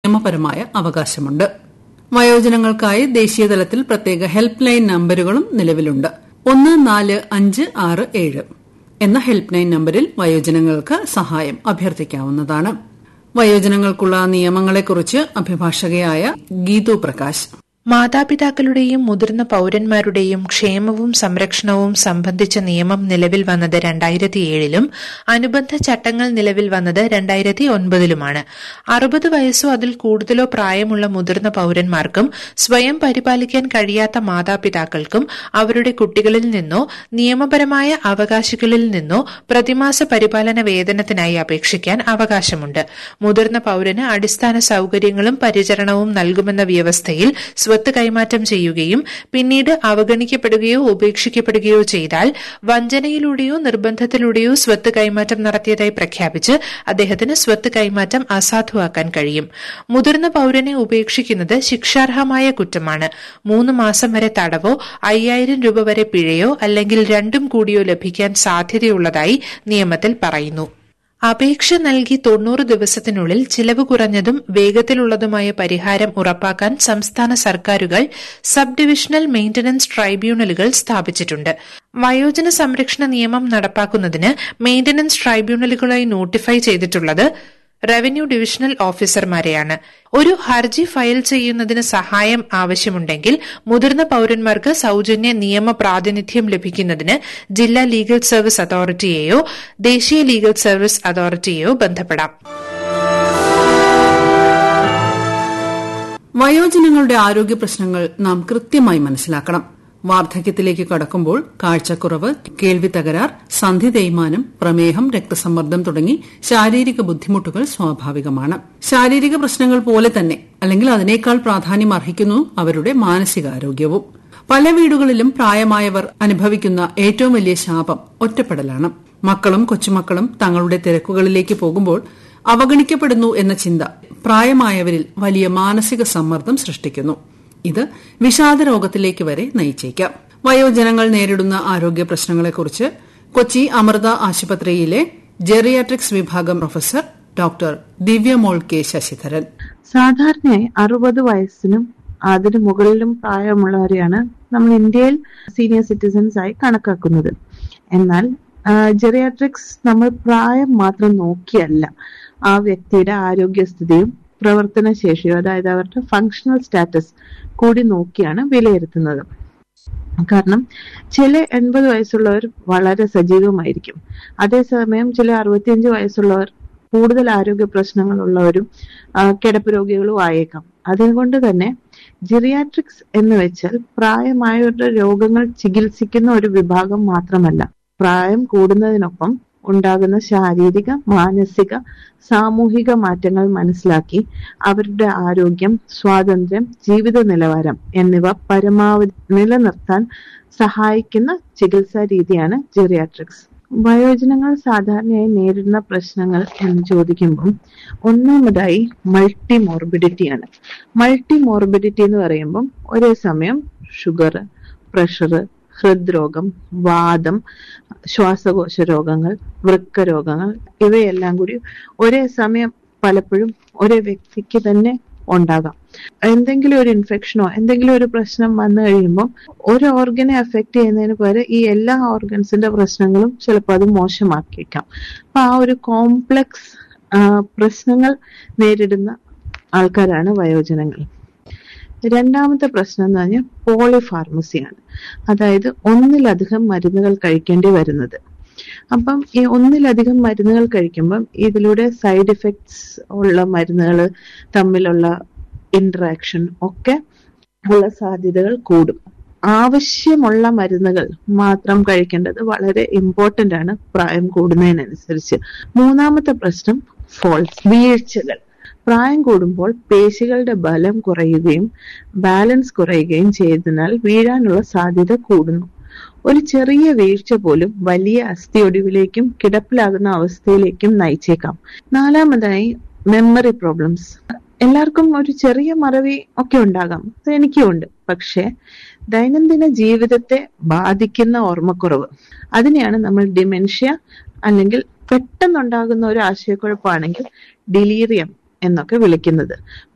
നിയമപരമായ അവകാശമുണ്ട് വയോജനങ്ങൾക്കായി ദേശീയതലത്തിൽ പ്രത്യേക ഹെൽപ്പ് ലൈൻ നമ്പരുകളും നിലവിലുണ്ട് ഒന്ന് നാല് അഞ്ച് ആറ് ഏഴ് എന്ന ഹെൽപ്പ് ലൈൻ നമ്പരിൽ വയോജനങ്ങൾക്ക് സഹായം അഭ്യർത്ഥിക്കാവുന്നതാണ് വയോജനങ്ങൾക്കുള്ള നിയമങ്ങളെക്കുറിച്ച് അഭിഭാഷകയായ ഗീതു പ്രകാശ് മാതാപിതാക്കളുടെയും മുതിർന്ന പൌരന്മാരുടെയും ക്ഷേമവും സംരക്ഷണവും സംബന്ധിച്ച നിയമം നിലവിൽ വന്നത് രണ്ടായിരത്തി ഏഴിലും അനുബന്ധ ചട്ടങ്ങൾ നിലവിൽ വന്നത് രണ്ടായിരത്തി ഒൻപതിലുമാണ് അറുപത് വയസ്സോ അതിൽ കൂടുതലോ പ്രായമുള്ള മുതിർന്ന പൌരന്മാർക്കും സ്വയം പരിപാലിക്കാൻ കഴിയാത്ത മാതാപിതാക്കൾക്കും അവരുടെ കുട്ടികളിൽ നിന്നോ നിയമപരമായ അവകാശികളിൽ നിന്നോ പ്രതിമാസ പരിപാലന വേതനത്തിനായി അപേക്ഷിക്കാൻ അവകാശമുണ്ട് മുതിർന്ന പൌരന് അടിസ്ഥാന സൌകര്യങ്ങളും പരിചരണവും നൽകുമെന്ന വ്യവസ്ഥയിൽ സ്വത്ത് കൈമാറ്റം ചെയ്യുകയും പിന്നീട് അവഗണിക്കപ്പെടുകയോ ഉപേക്ഷിക്കപ്പെടുകയോ ചെയ്താൽ വഞ്ചനയിലൂടെയോ നിർബന്ധത്തിലൂടെയോ സ്വത്ത് കൈമാറ്റം നടത്തിയതായി പ്രഖ്യാപിച്ച് അദ്ദേഹത്തിന് സ്വത്ത് കൈമാറ്റം അസാധുവാക്കാൻ കഴിയും മുതിർന്ന പൌരനെ ഉപേക്ഷിക്കുന്നത് ശിക്ഷാർഹമായ കുറ്റമാണ് മൂന്ന് മാസം വരെ തടവോ അയ്യായിരം രൂപ വരെ പിഴയോ അല്ലെങ്കിൽ രണ്ടും കൂടിയോ ലഭിക്കാൻ സാധ്യതയുള്ളതായി നിയമത്തിൽ പറയുന്നു അപേക്ഷ നൽകി തൊണ്ണൂറ് ദിവസത്തിനുള്ളിൽ ചിലവ് കുറഞ്ഞതും വേഗത്തിലുള്ളതുമായ പരിഹാരം ഉറപ്പാക്കാൻ സംസ്ഥാന സർക്കാരുകൾ സബ് ഡിവിഷണൽ മെയിന്റനൻസ് ട്രൈബ്യൂണലുകൾ സ്ഥാപിച്ചിട്ടുണ്ട് വയോജന സംരക്ഷണ നിയമം നടപ്പാക്കുന്നതിന് മെയിന്റനൻസ് ട്രൈബ്യൂണലുകളായി നോട്ടിഫൈ ചെയ്തിട്ടുള്ളത് റവന്യൂ ഡിവിഷണൽ ഓഫീസർമാരെയാണ് ഒരു ഹർജി ഫയൽ ചെയ്യുന്നതിന് സഹായം ആവശ്യമുണ്ടെങ്കിൽ മുതിർന്ന പൌരന്മാർക്ക് സൌജന്യ നിയമ പ്രാതിനിധ്യം ലഭിക്കുന്നതിന് ജില്ലാ ലീഗൽ സർവീസ് അതോറിറ്റിയെയോ ദേശീയ ലീഗൽ സർവീസ് അതോറിറ്റിയെയോ ബന്ധപ്പെടാം വയോജനങ്ങളുടെ ആരോഗ്യ പ്രശ്നങ്ങൾ നാം കൃത്യമായി മനസ്സിലാക്കണം വാർദ്ധക്യത്തിലേക്ക് കടക്കുമ്പോൾ കാഴ്ചക്കുറവ് കേൾവി തകരാർ സന്ധി തേയ്മാനം പ്രമേഹം രക്തസമ്മർദ്ദം തുടങ്ങി ശാരീരിക ബുദ്ധിമുട്ടുകൾ സ്വാഭാവികമാണ് ശാരീരിക പ്രശ്നങ്ങൾ പോലെ തന്നെ അല്ലെങ്കിൽ അതിനേക്കാൾ പ്രാധാന്യം അർഹിക്കുന്നു അവരുടെ മാനസികാരോഗ്യവും പല വീടുകളിലും പ്രായമായവർ അനുഭവിക്കുന്ന ഏറ്റവും വലിയ ശാപം ഒറ്റപ്പെടലാണ് മക്കളും കൊച്ചുമക്കളും തങ്ങളുടെ തിരക്കുകളിലേക്ക് പോകുമ്പോൾ അവഗണിക്കപ്പെടുന്നു എന്ന ചിന്ത പ്രായമായവരിൽ വലിയ മാനസിക സമ്മർദ്ദം സൃഷ്ടിക്കുന്നു ഇത് വിഷാദ രോഗത്തിലേക്ക് വരെ നയിച്ചേക്കാം വയോജനങ്ങൾ നേരിടുന്ന ആരോഗ്യ പ്രശ്നങ്ങളെക്കുറിച്ച് കൊച്ചി അമൃത ആശുപത്രിയിലെ ജെറിയാട്രിക്സ് വിഭാഗം professor doctor Divyamol K Sasidharan സാധാരണയായി അറുപത് വയസ്സിനും അതിന് മുകളിലും പ്രായമുള്ളവരെയാണ് നമ്മൾ ഇന്ത്യയിൽ സീനിയർ സിറ്റിസൺസ് ആയി കണക്കാക്കുന്നത് എന്നാൽ ജെറിയാട്രിക്സ് നമ്മൾ പ്രായം മാത്രം നോക്കിയല്ല ആ വ്യക്തിയുടെ ആരോഗ്യസ്ഥിതിയും പ്രവർത്തനശേഷിയും അതായത് അവരുടെ ഫങ്ഷണൽ സ്റ്റാറ്റസ് കൂടി നോക്കിയാണ് വിലയിരുത്തുന്നത് കാരണം ചില എൺപത് വയസ്സുള്ളവർ വളരെ സജീവമായിരിക്കും അതേസമയം ചില അറുപത്തിയഞ്ച് വയസ്സുള്ളവർ കൂടുതൽ ആരോഗ്യ പ്രശ്നങ്ങളുള്ളവരും കിടപ്പ് രോഗികളും ആയേക്കാം അതുകൊണ്ട് തന്നെ ജിറിയാട്രിക്സ് എന്ന് വെച്ചാൽ പ്രായമായവരുടെ രോഗങ്ങൾ ചികിത്സിക്കുന്ന ഒരു വിഭാഗം മാത്രമല്ല പ്രായം കൂടുന്നതിനൊപ്പം ഉണ്ടാകുന്ന ശാരീരിക മാനസിക സാമൂഹിക മാറ്റങ്ങൾ മനസ്സിലാക്കി അവരുടെ ആരോഗ്യം സ്വാതന്ത്ര്യം ജീവിത നിലവാരം എന്നിവ പരമാവധി നിലനിർത്താൻ സഹായിക്കുന്ന ചികിത്സാ രീതിയാണ് ജെറിയാട്രിക്സ് വയോജനങ്ങൾ സാധാരണയായി നേരിടുന്ന പ്രശ്നങ്ങൾ എന്ന് ചോദിക്കുമ്പോൾ ഒന്നാമതായി മൾട്ടി മോർബിഡിറ്റിയാണ് മൾട്ടി മോർബിഡിറ്റി എന്ന് പറയുമ്പോൾ ഒരേ സമയം ഷുഗർ പ്രഷർ ഹൃദ്രോഗം വാദം ശ്വാസകോശ രോഗങ്ങൾ വൃക്ക രോഗങ്ങൾ ഇവയെല്ലാം കൂടി ഒരേ സമയം പലപ്പോഴും ഒരേ വ്യക്തിക്ക് തന്നെ ഉണ്ടാകാം എന്തെങ്കിലും ഒരു ഇൻഫെക്ഷനോ എന്തെങ്കിലും ഒരു പ്രശ്നം വന്നു കഴിയുമ്പോൾ ഒരു ഓർഗനെ അഫക്ട് ചെയ്യുന്നതിന് പകരം ഈ എല്ലാ ഓർഗൻസിന്റെ പ്രശ്നങ്ങളും ചിലപ്പോൾ അത് മോശമാക്കിയേക്കാം അപ്പൊ ആ ഒരു കോംപ്ലക്സ് പ്രശ്നങ്ങൾ നേരിടുന്ന ആൾക്കാരാണ് വയോജനങ്ങൾ രണ്ടാമത്തെ പ്രശ്നം എന്ന് പറഞ്ഞാൽ പോളിഫാർമസിയാണ് അതായത് ഒന്നിലധികം മരുന്നുകൾ കഴിക്കേണ്ടി വരുന്നത് അപ്പം ഈ ഒന്നിലധികം മരുന്നുകൾ കഴിക്കുമ്പം ഇതിലൂടെ സൈഡ് ഇഫക്ട്സ് ഉള്ള മരുന്നുകൾ തമ്മിലുള്ള ഇന്ററാക്ഷൻ ഒക്കെ ഉള്ള സാധ്യതകൾ കൂടും ആവശ്യമുള്ള മരുന്നുകൾ മാത്രം കഴിക്കേണ്ടത് വളരെ ഇമ്പോർട്ടന്റ് ആണ് പ്രായം കൂടുന്നതിനനുസരിച്ച് മൂന്നാമത്തെ പ്രശ്നം ഫോൾസ് വീഴ്ചകൾ പ്രായം കൂടുമ്പോൾ പേശികളുടെ ബലം കുറയുകയും ബാലൻസ് കുറയുകയും ചെയ്തതിനാൽ വീഴാനുള്ള സാധ്യത കൂടുന്നു ഒരു ചെറിയ വീഴ്ച പോലും വലിയ അസ്ഥിയൊടിവിലേക്കും കിടപ്പിലാകുന്ന അവസ്ഥയിലേക്കും നയിച്ചേക്കാം നാലാമതായി മെമ്മറി പ്രോബ്ലംസ് എല്ലാവർക്കും ഒരു ചെറിയ മറവി ഒക്കെ ഉണ്ടാകാം അത് എനിക്കും ഉണ്ട് പക്ഷെ ദൈനംദിന ജീവിതത്തെ ബാധിക്കുന്ന ഓർമ്മക്കുറവ് അതിനെയാണ് നമ്മൾ ഡിമെൻഷ്യ അല്ലെങ്കിൽ പെട്ടെന്നുണ്ടാകുന്ന ഒരു ആശയക്കുഴപ്പമാണെങ്കിൽ ഡിലീറിയം എന്നൊക്കെ വിളിക്കുന്നത്